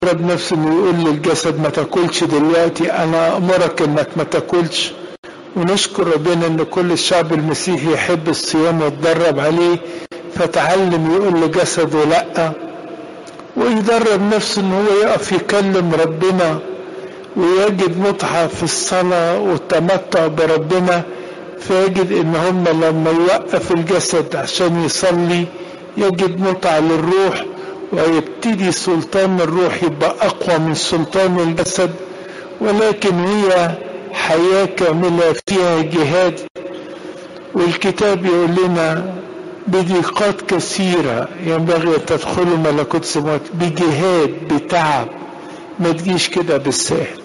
يجرب نفسه انه يقول للجسد ما تاكلش دلوقتي انا امرك انك ما تاكلش ونشكر ربنا ان كل الشعب المسيحي يحب الصيام ويتدرب عليه فتعلم يقول لجسده لا ويدرب نفسه ان هو يقف يكلم ربنا ويجد متعة في الصلاة والتمتع بربنا فيجد ان هم لما يوقف الجسد عشان يصلي يجد متعة للروح ويبتدي سلطان الروح يبقى اقوى من سلطان الجسد ولكن هي حياة كاملة فيها جهاد والكتاب يقول لنا بضيقات كثيرة ينبغي أن تدخلوا ملكوت السماوات بجهاد بتعب ما تجيش كده بالسهل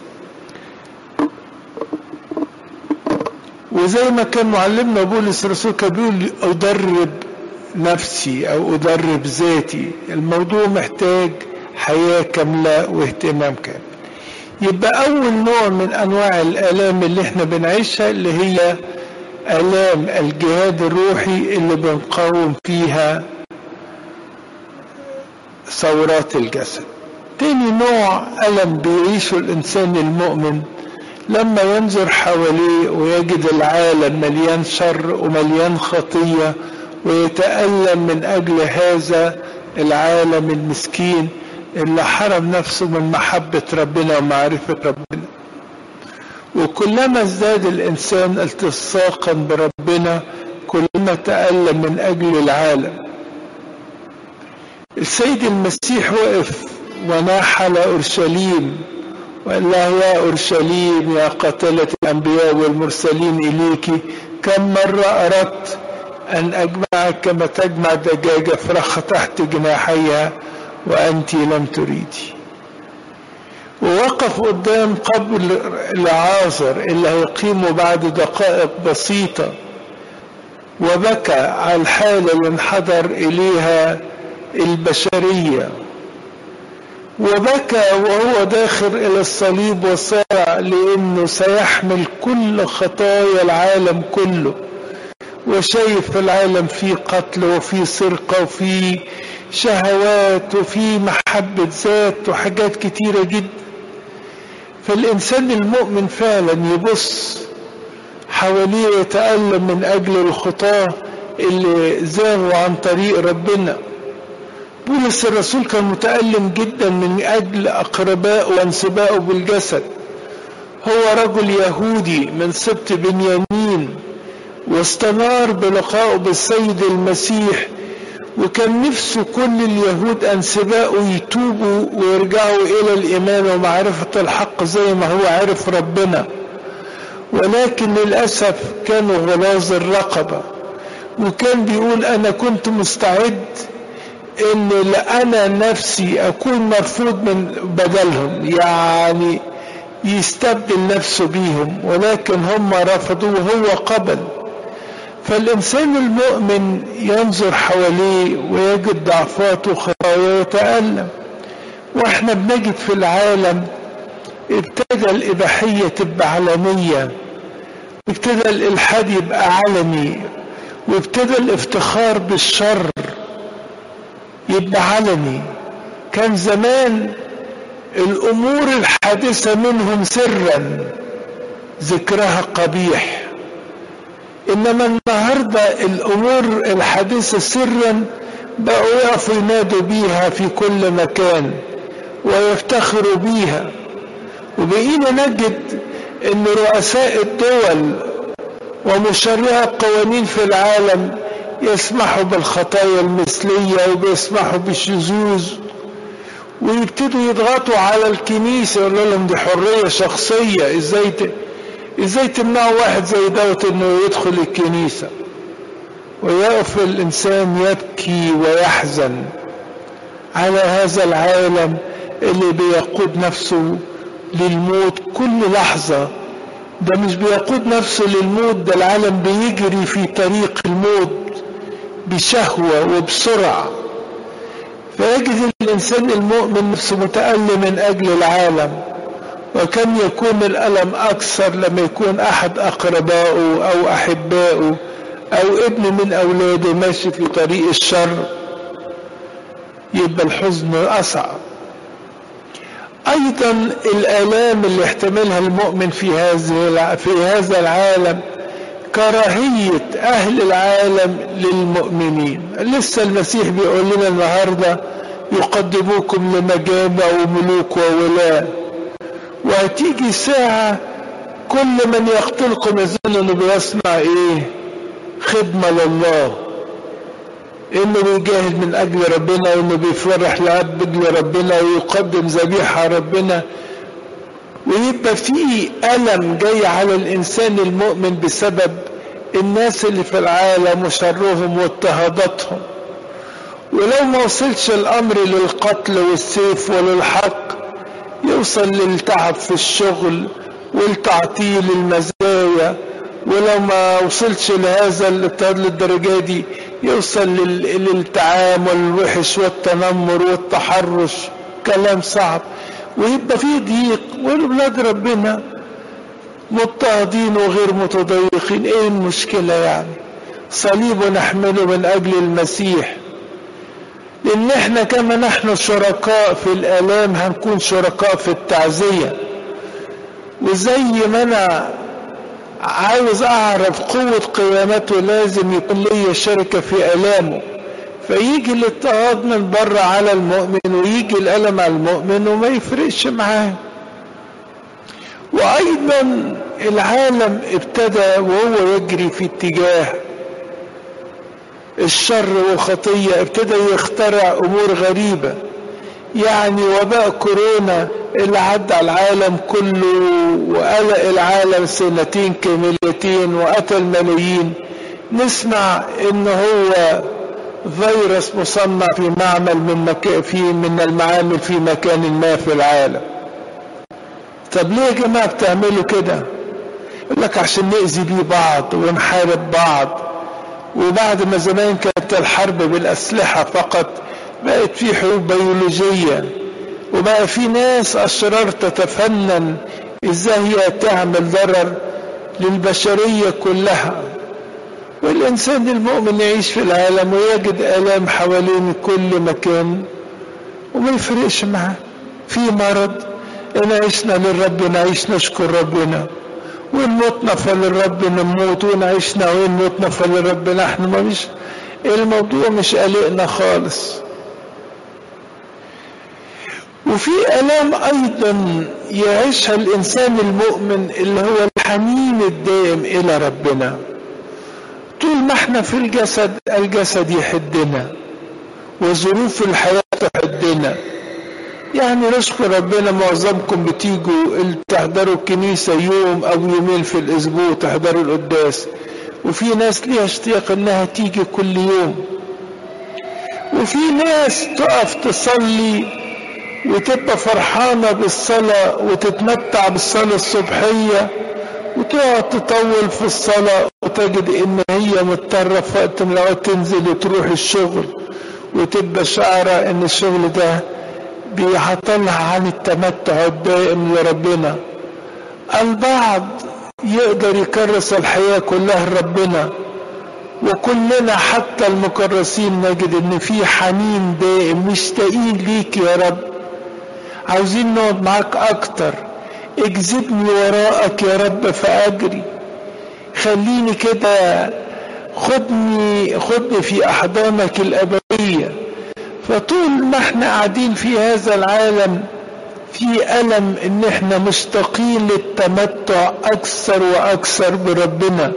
وزي ما كان معلمنا بولس الرسول كان بيقول أدرب نفسي أو أدرب ذاتي الموضوع محتاج حياة كاملة واهتمام كامل يبقى أول نوع من أنواع الآلام اللي احنا بنعيشها اللي هي آلام الجهاد الروحي اللي بنقاوم فيها ثورات الجسد تاني نوع ألم بيعيشه الإنسان المؤمن لما ينظر حواليه ويجد العالم مليان شر ومليان خطية ويتألم من أجل هذا العالم المسكين اللي حرم نفسه من محبة ربنا ومعرفة ربنا وكلما ازداد الإنسان التصاقا بربنا كلما تألم من أجل العالم السيد المسيح وقف وناح على أورشليم وقال لها يا أورشليم يا قاتلة الأنبياء والمرسلين إليك كم مرة أردت أن أجمعك كما تجمع دجاجة فرخة تحت جناحيها وأنت لم تريدي ووقف قدام قبر العازر اللي هيقيمه بعد دقائق بسيطة وبكى على الحالة اللي انحدر إليها البشرية وبكى وهو داخل إلى الصليب وصارع لأنه سيحمل كل خطايا العالم كله وشايف في العالم في قتل وفي سرقة وفي شهوات وفي محبة ذات وحاجات كتيرة جدا فالإنسان المؤمن فعلا يبص حواليه يتألم من أجل الخطاة اللي زاغوا عن طريق ربنا بولس الرسول كان متألم جدا من أجل أقربائه وانسبائه بالجسد هو رجل يهودي من سبط بنيامين واستنار بلقائه بالسيد المسيح وكان نفسه كل اليهود أنسبائه يتوبوا ويرجعوا إلى الإيمان ومعرفة الحق زي ما هو عرف ربنا ولكن للأسف كانوا غلاظ الرقبة وكان بيقول أنا كنت مستعد ان انا نفسي اكون مرفوض من بدلهم يعني يستبدل نفسه بيهم ولكن هم رفضوا وهو قبل فالانسان المؤمن ينظر حواليه ويجد ضعفاته وخطاياه ويتألم واحنا بنجد في العالم ابتدى الاباحية تبقى علنية ابتدى الالحاد يبقى علني وابتدى الافتخار بالشر يبقى علني كان زمان الامور الحادثة منهم سرا ذكرها قبيح انما النهاردة الامور الحادثة سرا بقوا يقفوا ينادوا بيها في كل مكان ويفتخروا بيها وبقينا نجد ان رؤساء الدول ومشرعي القوانين في العالم يسمحوا بالخطايا المثلية وبيسمحوا بالشذوذ ويبتدوا يضغطوا على الكنيسة يقولوا لهم دي حرية شخصية ازاي ت... ازاي تمنعوا واحد زي دوت انه يدخل الكنيسة ويقف الانسان يبكي ويحزن على هذا العالم اللي بيقود نفسه للموت كل لحظة ده مش بيقود نفسه للموت ده العالم بيجري في طريق الموت بشهوة وبسرعة فيجد الإنسان المؤمن نفسه متألم من أجل العالم وكم يكون الألم أكثر لما يكون أحد أقربائه أو أحبائه أو ابن من أولاده ماشي في طريق الشر يبقى الحزن أصعب ايضا الالام اللي يحتملها المؤمن في هذه في هذا العالم كراهية اهل العالم للمؤمنين لسه المسيح بيقول لنا النهاردة يقدموكم لمجامع وملوك وولاة وهتيجي ساعة كل من يقتلكم يظن انه بيصنع ايه خدمة لله انه بيجاهد من اجل ربنا وانه بيفرح لاب اجل ربنا ويقدم ذبيحة ربنا ويبقى في ألم جاي على الإنسان المؤمن بسبب الناس اللي في العالم وشرهم واضطهاداتهم ولو ما وصلش الأمر للقتل والسيف وللحق يوصل للتعب في الشغل والتعطيل المزايا ولو ما وصلش لهذا الاضطهاد للدرجة دي يوصل للتعامل الوحش والتنمر والتحرش كلام صعب ويبقى فيه ضيق والولاد ربنا مضطهدين وغير متضايقين ايه المشكلة يعني صليب نحمله من اجل المسيح لان احنا كما نحن شركاء في الالام هنكون شركاء في التعزية وزي ما انا عاوز اعرف قوة قيامته لازم يكون لي شركة في الامه فيجي الاضطهاد من بره على المؤمن ويجي الألم على المؤمن وما يفرقش معاه وأيضا العالم ابتدى وهو يجري في اتجاه الشر والخطية ابتدى يخترع أمور غريبة يعني وباء كورونا اللي عدى على العالم كله وقلق العالم سنتين كاملتين وقتل ملايين نسمع ان هو فيروس مصنع في معمل من مكان في من المعامل في مكان ما في العالم طب ليه يا جماعه بتعملوا كده يقول لك عشان نأذي بيه بعض ونحارب بعض وبعد ما زمان كانت الحرب بالأسلحة فقط بقت في حروب بيولوجية وبقى في ناس أشرار تتفنن إزاي هي تعمل ضرر للبشرية كلها والإنسان المؤمن يعيش في العالم ويجد آلام حوالين كل مكان وما يفرقش معاه في مرض إن عشنا للرب نعيش نشكر ربنا وإن متنا فللرب نموت وإن عشنا وإن متنا فللرب نحن ما مش الموضوع مش قلقنا خالص وفي آلام أيضا يعيشها الإنسان المؤمن اللي هو الحنين الدائم إلى ربنا طول ما احنا في الجسد الجسد يحدنا وظروف الحياة تحدنا يعني نشكر ربنا معظمكم بتيجوا تحضروا الكنيسة يوم أو يومين في الأسبوع تحضروا القداس وفي ناس ليها اشتياق إنها تيجي كل يوم وفي ناس تقف تصلي وتبقى فرحانة بالصلاة وتتمتع بالصلاة الصبحية وتقعد تطول في الصلاة وتجد ان هي مضطرة في وقت من الاوقات تنزل وتروح الشغل وتبقى شعرة ان الشغل ده بيعطلها عن التمتع الدائم لربنا البعض يقدر يكرس الحياة كلها لربنا وكلنا حتى المكرسين نجد ان في حنين دائم مشتاقين ليك يا رب عاوزين نقعد معاك اكتر اجذبني وراءك يا رب فاجري خليني كده خدني خدني في احضانك الابديه فطول ما احنا قاعدين في هذا العالم في ألم إن إحنا مشتاقين للتمتع أكثر وأكثر بربنا.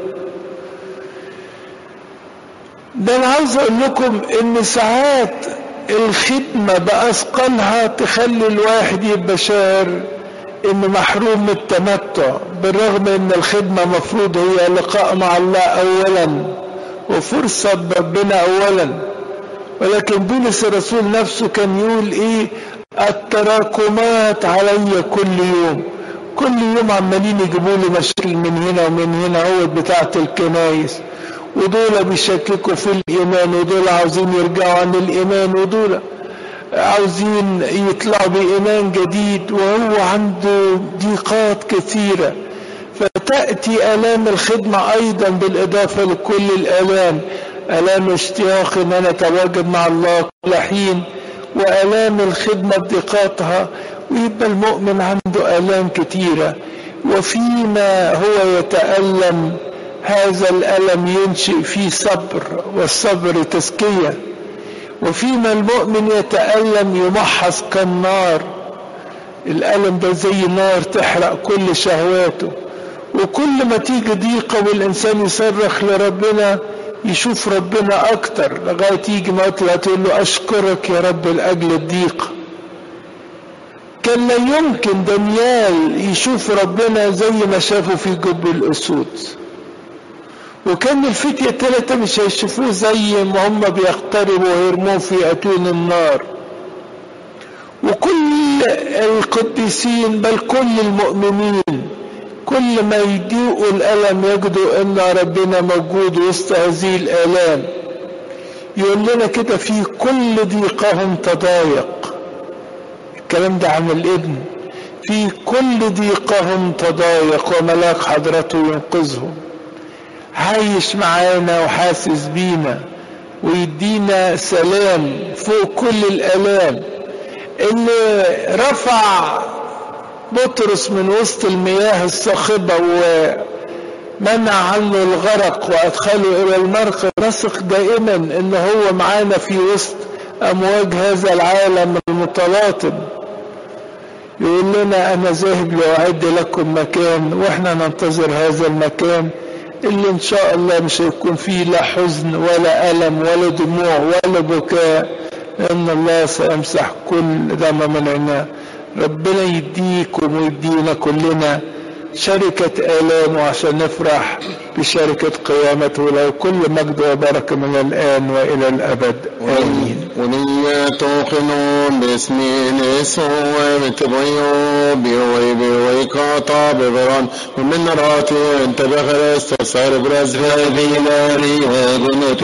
ده أنا عاوز أقول لكم إن ساعات الخدمة بأثقلها تخلي الواحد يبقى شاعر إنه محروم من التمتع بالرغم إن الخدمة مفروض هي لقاء مع الله أولا وفرصة بربنا أولا ولكن بولس الرسول نفسه كان يقول إيه التراكمات علي كل يوم كل يوم عمالين يجيبوا لي مشاكل من هنا ومن هنا هو بتاعة الكنايس ودول بيشككوا في الإيمان ودول عاوزين يرجعوا عن الإيمان ودول عاوزين يطلعوا بإيمان جديد وهو عنده ضيقات كثيرة فتأتي آلام الخدمة أيضا بالإضافة لكل الآلام آلام اشتياق أن أنا أتواجد مع الله كل حين وآلام الخدمة بضيقاتها ويبقى المؤمن عنده آلام كتيرة وفيما هو يتألم هذا الألم ينشئ فيه صبر والصبر تزكية وفيما المؤمن يتألم يمحص كالنار الألم ده زي نار تحرق كل شهواته وكل ما تيجي ضيقة والإنسان يصرخ لربنا يشوف ربنا أكتر لغاية يجي مطلع تقول له أشكرك يا رب لأجل الضيقة كان لا يمكن دانيال يشوف ربنا زي ما شافه في جب الأسود وكان الفتية التلاتة مش هيشوفوه زي ما هم بيقتربوا ويرموه في أتون النار وكل القديسين بل كل المؤمنين كل ما يضيقوا الألم يجدوا أن ربنا موجود وسط هذه الآلام يقول لنا كده في كل ضيقهم تضايق الكلام ده عن الابن في كل ضيقهم تضايق وملاك حضرته ينقذهم عايش معانا وحاسس بينا ويدينا سلام فوق كل الآلام اللي رفع بطرس من وسط المياه الصاخبة ومنع عنه الغرق وأدخله إلى المرق نثق دائما إن هو معانا في وسط أمواج هذا العالم المتلاطم يقول لنا أنا ذاهب لأعد لكم مكان وإحنا ننتظر هذا المكان اللي إن شاء الله مش هيكون فيه لا حزن ولا ألم ولا دموع ولا بكاء لأن الله سيمسح كل دم من عيناه ربنا يديكم ويدينا كلنا شركة آلامه عشان نفرح بشركة قيامته له كل مجد وبركة من الآن وإلى الأبد آمين ونية خنون باسم يسوع بتبيو بيوي بيوي كاتا ببران ومن راتي انت بخرست صار برز هذه ناري